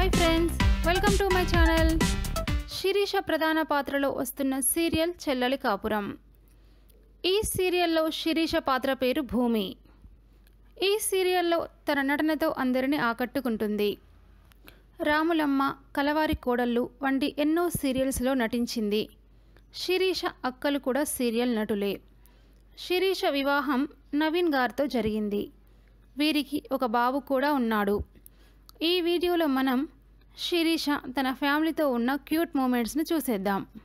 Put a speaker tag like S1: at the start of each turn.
S1: hi friends welcome to my channel Sirisha ప్రధాన పాత్రలో వస్తున్న సీరియల్ చెల్లెలి కాపురం ఈ సీరియల్లో శిరీష పాత్ర పేరు భూమి ఈ సీరియల్లో తన నటనతో అందరినీ ఆకట్టుకుంటుంది రాములమ్మ కలవారి కోడళ్ళు వంటి ఎన్నో సీరియల్స్లో నటించింది శిరీష అక్కలు కూడా సీరియల్ నటులే శిరీష వివాహం నవీన్ గారితో జరిగింది వీరికి ఒక బాబు కూడా ఉన్నాడు ఈ వీడియోలో మనం శిరీష తన ఫ్యామిలీతో ఉన్న క్యూట్ మూమెంట్స్ని చూసేద్దాం